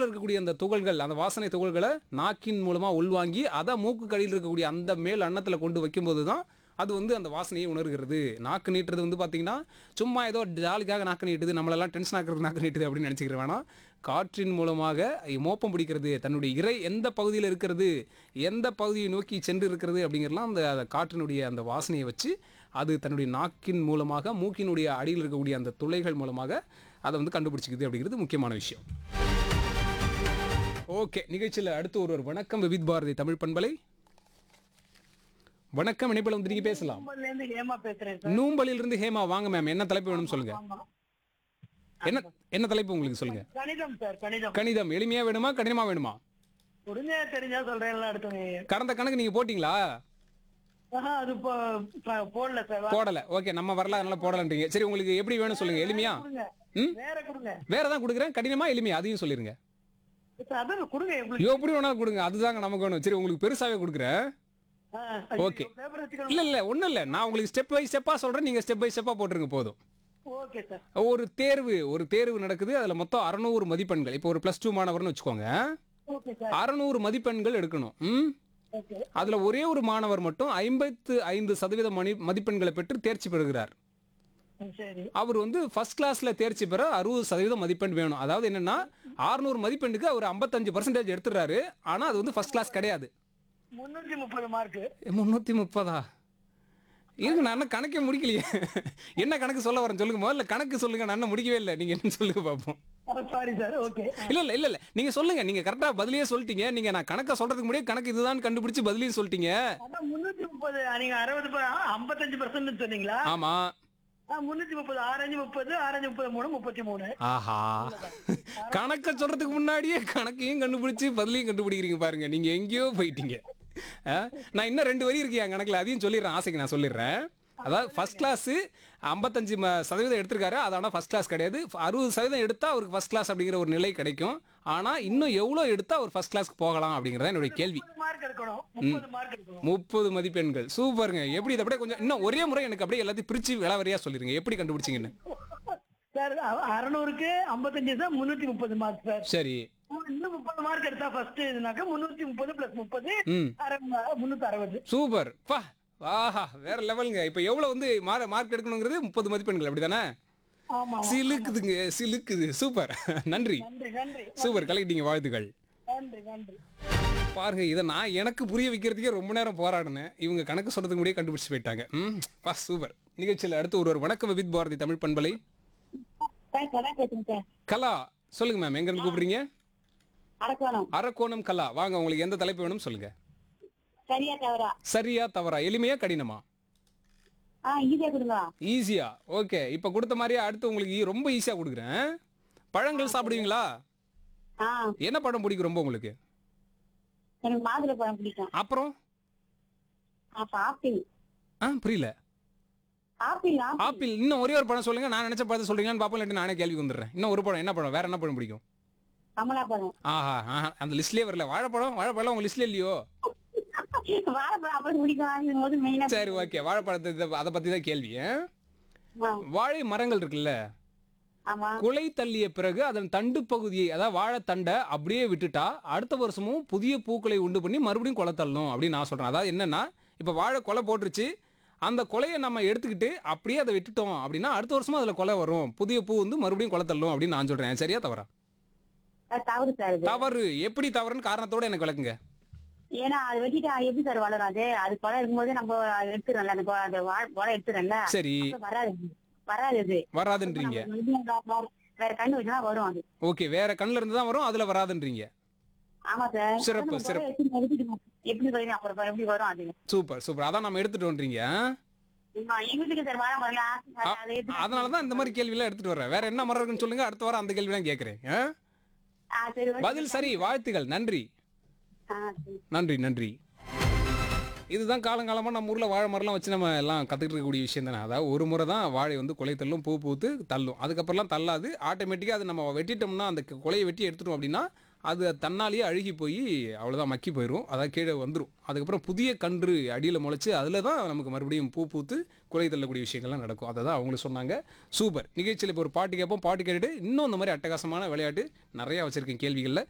காற்றில் இருக்கக்கூடிய அந்த துகள்கள் அந்த வாசனை துகள்களை நாக்கின் மூலமாக உள்வாங்கி அதை மூக்கு கடியில் இருக்கக்கூடிய அந்த மேல் அன்னத்தில் கொண்டு வைக்கும்போது தான் அது வந்து அந்த வாசனையை உணர்கிறது நாக்கு நீட்டுறது வந்து பார்த்தீங்கன்னா சும்மா ஏதோ ஜாலிக்காக நாக்கு நீட்டுது நம்மளெல்லாம் டென்ஷன் ஆக்குறது நாக்கு நீட்டுது அப்படின்னு நினச்சிக்கிற வேணாம் காற்றின் மூலமாக மோப்பம் பிடிக்கிறது தன்னுடைய இறை எந்த பகுதியில் இருக்கிறது எந்த பகுதியை நோக்கி சென்று இருக்கிறது அப்படிங்கிறலாம் அந்த அந்த காற்றினுடைய அந்த வாசனையை வச்சு அது தன்னுடைய நாக்கின் மூலமாக மூக்கினுடைய அடியில் இருக்கக்கூடிய அந்த துளைகள் மூலமாக அதை வந்து கண்டுபிடிச்சிக்குது அப்படிங்கிறது முக்கியமான விஷயம் ஓகே நிகழ்ச்சியில் அடுத்து ஒருவர் வணக்கம் விவித் பாரதி தமிழ் பண்பலை வணக்கம் இணைப்பில் வந்து நீங்க பேசலாம் கும்பல்ல இருந்து ஹேமா பேசுறேன் சார் நூம்பலில் இருந்து ஹேமா வாங்க மேம் என்ன தலைப்பு வேணும் சொல்லுங்க ஆமா என்ன என்ன தலைப்பு உங்களுக்கு சொல்லுங்க கணிதம் சார் கணிதம் கணிதம் எளிமையா வேணுமா கடினமா வேணுமா புரிஞ்சா தெரிஞ்சா சொல்றேன் அடுத்தவங்க கடந்த கணக்கு நீங்க போட்டீங்களா ஆஹா, அது இப்போ ப- போடல சார் வா- போடல ஓகே நம்ம வரல அதனால போடலன்றீங்க சரி உங்களுக்கு எப்படி வேணும் சொல்லுங்க எளிமையா கொடுங்க ம் வேற கொடுங்க வேற தான் கொடுக்குறேன் கடினமா எளிமையா அதையும் சொல்லிருங்க சார், அதான் கொடுங்க எப்படி எப்படி வேணாலும் கொடுங்க அதுதாங்க நமக்கு வேணும் சரி உங்களுக்கு பெருசாவே கொடுக்குறேன் Okay. பேப்பர் வச்சுக்கணும் இல்ல இல்ல ஒண்ணும் இல்ல நான் உங்களுக்கு ஸ்டெப் பை ஸ்டெப்பா சொல்றேன் நீங்க ஸ்டெப் பை ஸ்டெப்பா போட்டுருங்க போதும் ஓகே சார் ஒரு தேர்வு ஒரு தேர்வு நடக்குது அதுல மொத்தம் அறநூறு மதிப்பெண்கள் இப்போ ஒரு பிளஸ் டூ மாணவர்னு வச்சுக்கோங்க ஓகே சார் அறநூறு மதிப்பெண்கள் எடுக்கணும் ம் ஓகே அதுல ஒரே ஒரு மாணவர் மட்டும் ஐம்பத்து ஐந்து சதவீத மணி மதிப்பெண்களை பெற்று தேர்ச்சி பெறுகிறார் ம், சரி அவர் வந்து ஃபர்ஸ்ட் கிளாஸ்ல தேர்ச்சி பெற அறுபது சதவீதம் மதிப்பெண் வேணும் அதாவது என்னன்னா 600 மதிப்பெண்ணுக்கு அவர் ஐம்பத்தஞ்சு பர்சன்டேஜ் எடுத்துறாரு ஆனா அது வந்து ஃபர்ஸ்ட் கிளாஸ் கிடையாது முன்னூத்தி முப்பது மார்க் முந்நூற்றி முப்பதா இருக்கு நான் இன்னும் கணக்கே முடிக்கலையே என்ன கணக்கு சொல்ல வரேன் சொல்லுங்க முதல்ல கணக்கு சொல்லுங்க நான் இன்னும் முடிக்கவே இல்லை நீங்க என்ன சொல்லுங்க பார்ப்போம் சாரி சார் ஓகே இல்ல இல்ல இல்ல இல்ல நீங்க சொல்லுங்க நீங்க கரெக்டா பதிலே சொல்லிட்டீங்க நீங்க நான் கணக்க சொல்றதுக்கு முன்னாடி கணக்கு இதுதான் கண்டுபிடிச்சு பதிலையும் சொல்லிட்டீங்க அதான் முன்னூத்தி முப்பது நீங்க அறுபது ப- ஐம்பத்தஞ்சு பர்சன்ட் சொன்னீங்களா ஆமா ஆ, முன்னூத்தி முப்பது ஆரஞ்சு முப்பது ஆரஞ்சு முப்பது மூணு முப்பத்தி மூணு ஆஹா கணக்க சொல்றதுக்கு முன்னாடியே கணக்கையும் கண்டுபிடிச்சு பதிலையும் கண்டுபிடிக்கிறீங்க பாருங்க நீங்க எங்கேயோ போயிட்டீங்க ஆ? நான் இன்னும் ரெண்டு வரி இருக்கு என் கணக்குல அதையும் சொல்லிடுறேன் ஆசைக்கு நான் சொல்லிடுறேன் அதாவது ஃபர்ஸ்ட் கிளாஸ் ஐம்பத்தஞ்சு ம- சதவீதம் எடுத்திருக்காரு அது ஆனால் ஃபர்ஸ்ட் கிளாஸ் கிடையாது அறுபது சதவீதம் எடுத்தா அவருக்கு ஃபர்ஸ்ட் கிளாஸ் அப்படிங்கிற ஒரு நிலை கிடைக்கும் ஆனா இன்னும் எவ்வளோ எடுத்தா அவர் ஃபர்ஸ்ட் கிளாஸ்க்கு போகலாம் அப்படிங்கிறத என்னுடைய கேள்வி முப்பது மார்க் எடுக்கணும் முப்பது மார்க் எடுக்கணும் முப்பது மதிப்பெண்கள் சூப்பருங்க எப்படி இதை அப்படியே கொஞ்சம் இன்னும் ஒரே முறை எனக்கு அப்படியே எல்லாத்தையும் பிரிச்சு விளவரியா சொல்லிருங்க எப்படி கண்டுபிடிச்சீங்கன்னு சார் அ- அறுநூறுக்கு ஐம்பத்தஞ்சு தான் முன்னூத்தி முப்பது மார்க் சார் சரி இன்னும் முப்பது மார்க் எடுத்தா ஃபர்ஸ்ட் இதுனாக்க முன்னூத்தி முப்பது பிளஸ் முப்பது ம் முன்னூத்தி அறுபது சூப்பர் பா ஆஹா வேற லெவலுங்க இப்போ எவ்வளவு வந்து மார்க் மார்க் எடுக்கணுங்கிறது முப்பது மதிப்பெண்கள் அப்படிதானே ஆமா சிலுக்குதுங்க சிலுக்குது சூப்பர் நன்றி நன்றி நன்றி சூப்பர் கலக்கிட்டீங்க வாழ்த்துக்கள் நன்றி நன்றி பாருங்க இதை நான் எனக்கு புரிய வைக்கிறதுக்கே ரொம்ப நேரம் போராடினேன் இவங்க கணக்கு சொல்றதுக்கு முன்னாடியே கண்டுபிடிச்சு போயிட்டாங்க ம் பா சூப்பர் நிகழ்ச்சியில் அடுத்து ஒரு ஒரு வணக்கம் வித் பாரதி தமிழ் பண்பலை சார் கதான் பேசுறேன் சார் கலா சொல்லுங்க மேம் எங்க இருந்து கூப்பிடுறீங்க அரக்கோணம் அரக்கோணம் கலா வாங்க உங்களுக்கு எந்த தலைப்பு வேணும் சொல்லுங்க சரியா தவறா சரியா தவறா எளிமையா கடினமா ஆ ஈஸியா கொடுங்க ஈஸியா ஓகே இப்போ கொடுத்த மாதிரியே அடுத்து உங்களுக்கு ஈ- ரொம்ப ஈஸியா கொடுக்குறேன் பழங்கள் சாப்பிடுவீங்களா ஆ என்ன பழம் பிடிக்கும் ரொம்ப உங்களுக்கு எனக்கு மாதுளை பழம் பிடிக்கும் அப்புறம் அப்ப ஆப்பிள் ஆ புரியல ஆப்பிள் ஆப்பிள் ஆப்பிள் இன்னும் ஒரே ஒரு பழம் சொல்லுங்க நான் நினைச்ச பழத்தை சொல்றீங்கன்னு பாப்போம் இல்லாட்டி நானே கேள்வி வந்துடுறேன் இன்னும் ஒரு பழம் என்ன பழம் வேற என்ன பழம் பிடிக்கும் கமலா பழம் ஆஹா ஆஹா அந்த லிஸ்ட்லயே வரல வாழைப்பழம் வாழைப்பழம் உங்க லிஸ்ட்ல இல்லையோ வாழைப்பழம் அப்படி பிடிக்கும் போது மெயினா சரி ஓகே வாழைப்பழத்தை இத- அதை பத்தி தான் கேள்வி ஆ? வாழை மரங்கள் இருக்குல்ல ஆமா குலை தள்ளிய பிறகு அதன் தண்டு பகுதியை அதாவது வாழைத்தண்டை அப்படியே விட்டுட்டா அடுத்த வருஷமும் புதிய பூக்களை உண்டு பண்ணி மறுபடியும் கொலை தள்ளணும் அப்படின்னு நான் சொல்றேன் அதாவது என்னன்னா இப்போ வாழை கொலை போட்டுருச்சு அந்த கொலையை நம்ம எடுத்துக்கிட்டு அப்படியே அதை விட்டுட்டோம் அப்படின்னா அடுத்த வருஷமும் அதில் கொலை வரும் புதிய பூ வந்து மறுபடியும் கொலை தள்ளும் அப்படின்னு நான் சொல்றேன் சரியா தவறா அது தவறு சார் இது தவறு எப்படி தவறுன்னு காரணத்தோட எனக்கு விளக்குங்க ஏன்னா அது வெட்டிட்டா எப்படி சார் வளரும் அது அது பழம் இருக்கும்போது நம்ம எடுத்துறோம்ல அந்த கொ- அந்த வா- பழம் எடுத்துறோம்ல சரி அப்ப வராது வராது அது வராதுன்றீங்க நம்ம வந்து வேற- வேற கண்ணு வச்சா வரும் அது ஓகே வேற கண்ணுல இருந்து தான் வரும் அதுல வராதுன்றீங்க ஆமா சார் சிறப்பு, நம்ம சிறப்பு. பழம் எடுத்துட்டு எடுத்துட்டு எப்படி வரும் அப்புறம் பாரு, எப்படி வரும் அது சூப்பர் சூப்பர் அதான் நம்ம எடுத்துட்டோன்றீங்க ஆமா, எங்க வீட்டுக்கு சார் வாழை மரம் அதை எடுத்து அதனால தான் இந்த மாதிரி கேள்வியெல்லாம் எடுத்துட்டு வரேன் வேற என்ன மரம் இருக்குன்னு சொல்லுங்க அடுத்த வாரம் அந்த கேள்வி தான் கேட்குறேன் ஆ, சரி ஓகே. பதில் சரி வாழ்த்துகள் நன்றி ஆ, சரி. நன்றி நன்றி இதுதான் காலங்காலமாக நம்ம ஊரில் வாழை மரம்லாம் வச்சு நம்ம எல்லாம் கற்றுக்கிட்டு இருக்கக்கூடிய விஷயம் தானே அதாவது ஒரு முறை தான் வாழை வந்து கொலை தள்ளும் பூ பூத்து தள்ளும் அதுக்கப்புறம்லாம் தள்ளாது ஆட்டோமேட்டிக்காக அது நம்ம வெட்டிட்டோம்னா அந்த கொலையை வெட்டி எடுத்துட்டோம் அப்படின்னா அது தன்னாலேயே அழுகி போய் அவ்வளோதான் மக்கி போயிடும் அதாவது கீழே வந்துடும் அதுக்கப்புறம் புதிய கன்று அடியில் முளைச்சி அதில் தான் நமக்கு மறுபடியும் பூ பூத்து கொலை தள்ளக்கூடிய விஷயங்கள்லாம் நடக்கும் அதை தான் அவங்களும் சொன்னாங்க சூப்பர் நிகழ்ச்சியில் இப்போ ஒரு பாட்டு கேட்போம் பாட்டு கேட்டுட்டு இன்னும் இந்த மாதிரி அட்டகாசமான விளையாட்டு நிறையா வச்சுருக்கேன் கேள்விகளில்